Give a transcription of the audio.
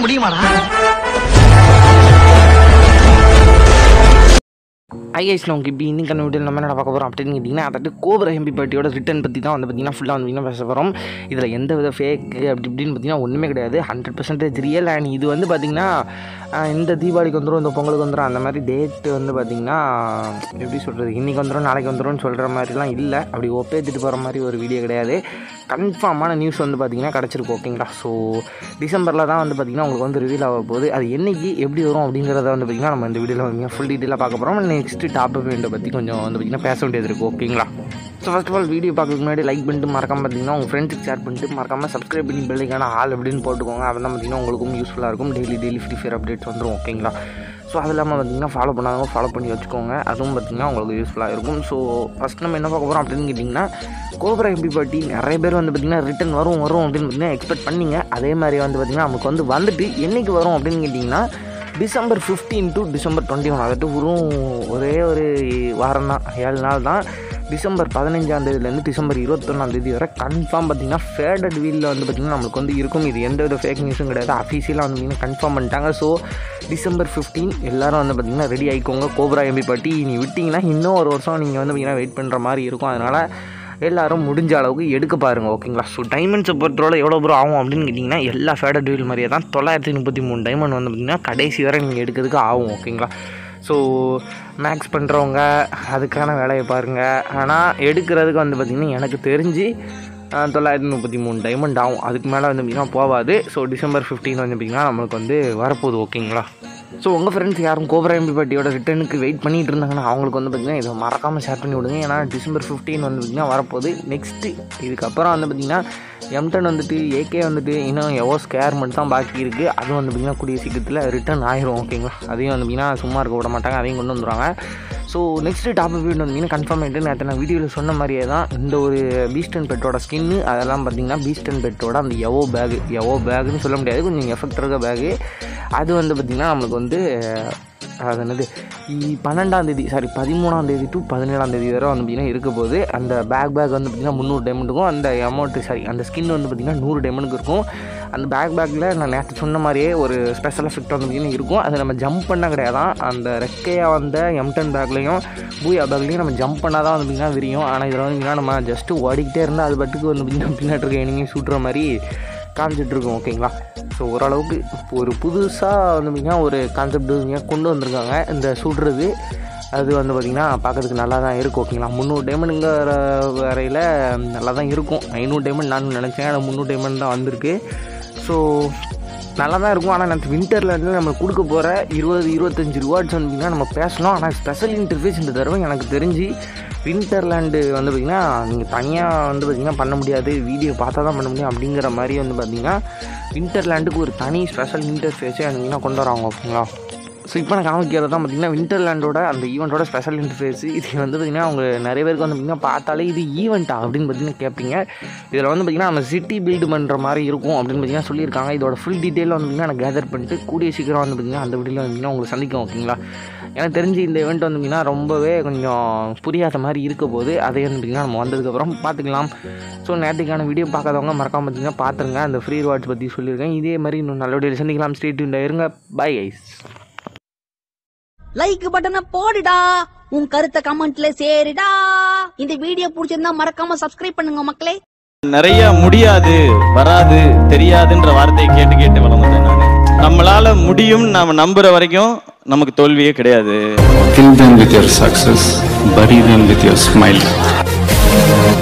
முடியுமாடா ஐஎஸ்ல உங்களுக்கு இப்போ இன்னைக்கான வீடியோ நம்ம என்ன பார்க்க போகிறோம் அப்படின்னு கேட்டிங்கன்னா அதாவது கோபுர எம்பி பார்ட்டியோட ரிட்டர்ன் பற்றி தான் வந்து பார்த்திங்கன்னா ஃபுல்லாக வந்து பார்த்திங்கன்னா பேச போகிறோம் இதில் எந்த வித ஃபேக் அப்படி இப்படின்னு பார்த்தீங்கன்னா ஒன்றுமே கிடையாது ஹண்ட்ரட் பர்சன்டேஜ் ரியல் அண்ட் இது வந்து பார்த்திங்கன்னா ஆஹ், இந்த தீபாவளிக்கு வந்துடும் இந்த பொங்கலுக்கு வந்துடும் அந்த மாதிரி டேட்டு வந்து பார்த்திங்கன்னா எப்படி சொல்கிறது இன்றைக்கி வந்துடும் நாளைக்கு வந்துடும்னு சொல்கிற மாதிரிலாம் இல்லை அப்படி ஒப்பேத்திட்டு போகிற மாதிரி ஒரு வீடியோ கிடையாது கன்ஃபார்மான நியூஸ் வந்து பார்த்திங்கன்னா கிடச்சிருக்கு ஓகேங்களா ஸோ டிசம்பரில் தான் வந்து பார்த்திங்கன்னா உங்களுக்கு வந்து ரிவீல் ஆக போகுது அது என்னைக்கு எப்படி வரும் அப்படிங்கிறத வந்து பார்த்திங்கன்னா நம்ம இந்த வீடியோவில் வந்து ஃபுல் டீட்டெயிலாக பார்க்க போகிறோம் நெக்ஸ்ட்டு டாப் இவெண்ட்டை பற்றி கொஞ்சம் வந்து பார்த்திங்கன்னா பேச வேண்டியது இருக்குது ஓகேங்களா so first of all video பார்க்கறதுக்கு முன்னாடி லைக் பண்ணிட்டு மறக்காம பார்த்தீங்கன்னா உங்கள் ஃப்ரெண்ட்ஸுக்கு ஷேர் பண்ணிட்டு மறக்காம சப்ஸ்கிரைப் பண்ணி பெல்லைக்கான ஆள் அப்படின்னு போட்டுக்கோங்க அப்போ தான் பார்த்தீங்கன்னா உங்களுக்கும் யூஸ்ஃபுல்லாக இருக்கும் daily daily free fire updates வந்துடும் ஓகேங்களா ஸோ அது இல்லாமல் பார்த்தீங்கன்னா ஃபாலோ பண்ணாதவங்க ஃபாலோ பண்ணி வச்சுக்கோங்க அதுவும் பார்த்தீங்கன்னா உங்களுக்கு யூஸ்ஃபுல்லாக இருக்கும் ஸோ ஃபஸ்ட் நம்ம என்ன பார்க்க போகிறோம் அப்படின்னு கேட்டிங்கன்னா கோபுரா எம்பி பார்ட்டி நிறைய பேர் வந்து பார்த்திங்கன்னா ரிட்டன் வரும் வரும் அப்படின்னு பார்த்தீங்கன்னா எக்ஸ்பெக்ட் பண்ணீங்க அதே மாதிரி வந்து பார்த்திங்கன்னா நமக்கு வந்து வந்துட்டு என்னைக்கு வரும் அப்படின்னு கேட்டிங்கன்னா December 15 to December twenty one அதாவது வெறும் ஒரே ஒரு வாரம் தான் ஏழு நாள் தான் டிசம்பர் பதினஞ்சாம் தேதியிலேருந்து டிசம்பர் இருபத்தொன்னாம் தேதி வரை கன்ஃபார்ம் பார்த்தீங்கன்னா ஃபேடட் வீலில் வந்து பார்த்திங்கன்னா நம்மளுக்கு வந்து இருக்கும் இது எந்த வித ஃபேக் நியூஸும் கிடையாது அஃபீஷியலாக வந்து பார்த்திங்கன்னா கன்ஃபார்ம் பண்ணிட்டாங்க ஸோ டிசம்பர் 15 எல்லாரும் வந்து பார்த்திங்கன்னா ரெடி ஆகிக்கோங்க கோப்ரா எம்பி பாட்டி நீ விட்டிங்கன்னா இன்னும் ஒரு வருஷம் நீங்கள் வந்து பார்த்திங்கன்னா வெயிட் பண்ணுற மாதிரி இருக்கும் அதனால் எல்லாரும் முடிஞ்ச அளவுக்கு எடுக்க பாருங்கள் ஓகேங்களா ஸோ டைமண்ட்ஸை பொறுத்தவரை எவ்வளோ தூரம் ஆகும் அப்படின்னு கேட்டிங்கன்னா எல்லா ஃபேடட் வீல் மாதிரியே தான் தொள்ளாயிரத்தி முப்பத்தி மூணு டைமண்ட் வந்து பார்த்திங்கன்னா கடைசி வரை நீங்கள் எடுக்கிறதுக்கு ஆகும் ஓகேங்களா ஸோ மேக்ஸ் பண்ணுறவங்க அதுக்கான வேலையை பாருங்கள் ஆனால் எடுக்கிறதுக்கு வந்து பார்த்திங்கன்னா எனக்கு தெரிஞ்சு ஆஹ், தொள்ளாயிரத்தி முப்பத்தி மூணு டைமண்ட் ஆகும் அதுக்கு மேலே வந்து பார்த்திங்கன்னா போகாது ஸோ டிசம்பர் 15 வந்து பார்த்திங்கன்னா நம்மளுக்கு வந்து வரப்போகுது ஓகேங்களா ஸோ உங்கள் ஃப்ரெண்ட்ஸ் யாரும் கோபுரா எம்பி பாட்டியோட ரிட்டர்னுக்கு வெயிட் பண்ணிட்டு இருந்தாங்கன்னா அவங்களுக்கு வந்து பார்த்திங்கன்னா இதை மறக்காமல் ஷேர் பண்ணி விடுங்க ஏன்னா டிசம்பர் 15 வந்து பார்த்திங்கன்னா வரப்போகுது நெக்ஸ்ட்டு இதுக்கப்புறம் வந்து பார்த்திங்கன்னா எம்டன் வந்துட்டு ஏகே வந்துட்டு இன்னும் எவ்வளோ ஸ்கேர் மட்டும் தான் பாக்கி இருக்குது அது வந்து பார்த்திங்கன்னா கூடிய சீக்கிரத்தில் ரிட்டர்ன் ஆயிரும் ஓகேங்களா அதையும் வந்து பார்த்திங்கன்னா சும்மா இருக்க விட மாட்டாங்க அதையும் கொண்டு வந்துடுவாங்க ஸோ நெக்ஸ்ட்டு டாப் வீடு வந்தீங்கன்னா கன்ஃபார்ம் ஆகிட்டு நேற்று நான் வீடியோவில் சொன்ன மாதிரியே தான் இந்த ஒரு பீஸ்டன் பெட்டோட ஸ்கின்னு அதெல்லாம் பார்த்தீங்கன்னா பீஸ்டன் பெட்டோட அந்த எவோ பேகு எவோ பேகுன்னு சொல்ல முடியாது கொஞ்சம் எஃபெக்ட் இருக்க பேகு அது வந்து பார்த்திங்கன்னா நம்மளுக்கு வந்து அது என்னது இ- பன்னெண்டாம் தேதி சாரி பதிமூணாம் தேதி டு பதினேழாம் தேதி வரை வந்து பார்த்திங்கன்னா இருக்க போது அந்த பேக் பேக் வந்து பார்த்திங்கன்னா முந்நூறு டைமண்டுக்கும் அந்த அமௌண்ட்டு சாரி அந்த ஸ்கின் வந்து பார்த்திங்கன்னா நூறு டைமண்டுக்கு இருக்கும் அந்த பேக் பேக்கில் நான் நேற்று சொன்ன மாதிரியே ஒரு ஸ்பெஷல் எஃபெக்ட் வந்து பார்த்திங்கன்னா இருக்கும் அதை நம்ம ஜம்ப் பண்ண கிடையாதான் அந்த ரெக்கையாக வந்த எம்டன் பேக்லேயும் பூயா பேக்லேயும் நம்ம ஜம்ப் பண்ணால் தான் வந்து பார்த்திங்கன்னா விரியும் ஆனால் இதில் வந்து பார்த்திங்கன்னா நம்ம ஜஸ்ட்டு ஓடிக்கிட்டே இருந்தால் அது பட்டுக்கு வந்து பார்த்திங்கன்னா பின்னாடி இருக்க எனிமே சுட்டுற மாதிரி காமிச்சிட்டு இருக்கோம் ஓகேங்களா ஸோ ஓரளவுக்கு இப்போ ஒரு புதுசாக வந்து பார்த்திங்கன்னா ஒரு கான்செப்ட் கொண்டு வந்திருக்காங்க இந்த சுடுறது அது வந்து பார்த்திங்கன்னா பார்க்கறதுக்கு நல்லா தான் இருக்கும் ஓகேங்களா முந்நூறு டைமண்டுங்கிற வரையில் நல்லா தான் இருக்கும் ஐநூறு டைமண்ட் நான் நினச்சேன் ஆனால் முந்நூறு டைமண்ட் தான் வந்திருக்கு ஸோ நல்லா தான் இருக்கும் ஆனால் நான் வின்டரில் வந்து நம்ம கொடுக்க போகிற இருபது இருபத்தஞ்சி ரிவார்ட்ஸ் வந்து பார்த்திங்கன்னா நம்ம பேசலாம் ஆனால் ஸ்பெஷல் இன்டர்ஃபேஸ் இந்த தடவை எனக்கு தெரிஞ்சு வின்டர்லேண்டு வந்து பார்த்திங்கன்னா நீங்கள் தனியாக வந்து பார்த்திங்கன்னா பண்ண முடியாது வீடியோ பார்த்தா தான் பண்ண முடியும் அப்படிங்கிற மாதிரி வந்து பார்த்திங்கன்னா வின்டர்லேண்டுக்கு ஒரு தனி ஸ்பெஷல் இன்டர்ஃபேஸே வந்து கொண்டு வராங்க ஓகேங்களா ஸோ இப்போ நான் காமிக்கிறது தான் பார்த்தீங்கன்னா விண்டர்லேண்டோட அந்த ஈவெண்ட்டோட ஸ்பெஷல் இன்டர்ஃபேஸ் இது வந்து பார்த்திங்கன்னா அவங்க நிறைய பேருக்கு வந்து பார்த்திங்கன்னா பார்த்தாலே இது ஈவெண்ட்டா அப்படின்னு பார்த்தீங்கன்னா கேட்பீங்க இதில் வந்து பார்த்திங்கன்னா நம்ம சிட்டி பில்டு பண்ணுற மாதிரி இருக்கும் அப்படின்னு பார்த்தீங்கன்னா சொல்லியிருக்காங்க இதோட ஃபுல் டீட்டெயில் வந்து பார்த்திங்கன்னா நான் கேதர் பண்ணிட்டு கூடிய சீக்கிரம் வந்து பார்த்திங்கன்னா அந்த வீடியோவில் வந்து பார்த்திங்கன்னா உங்களுக்கு சந்திக்கும் ஓகேங்களா எனக்கு தெரிஞ்சு இந்த event வந்து பார்த்திங்கன்னா ரொம்பவே கொஞ்சம் புரியாத மாதிரி இருக்க போது அதை வந்து பார்த்திங்கன்னா நம்ம வந்ததுக்கப்புறம் பார்த்துக்கலாம் ஸோ நேற்றுக்கான வீடியோ பார்க்காதவங்க மறக்காம பார்த்திங்கன்னா பார்த்துருங்க அந்த ஃப்ரீ ரிவார்ட்ஸ் பற்றி சொல்லியிருக்கேன் இதே மாதிரி இன்னும் நல்ல வீடியோ சந்திக்கலாம் ஸ்டேட் இருங்க பை ஐஸ் லைக் பட்டனை போடுடா உன் கருத்தை கமெண்ட்ல சேருடா இந்த வீடியோ பிடிச்சிருந்தா மறக்காம சப்ஸ்கிரைப் பண்ணுங்க மக்களே நிறைய முடியாது வராது தெரியாதுன்ற வார்த்தையை கேட்டு கேட்டு வளர்ந்தேன் நான் நம்மளால முடியும் நாம நம்புற வரைக்கும் நமக்கு தோல்வியே கிடையாது Kill them with your success, bury them with your smile.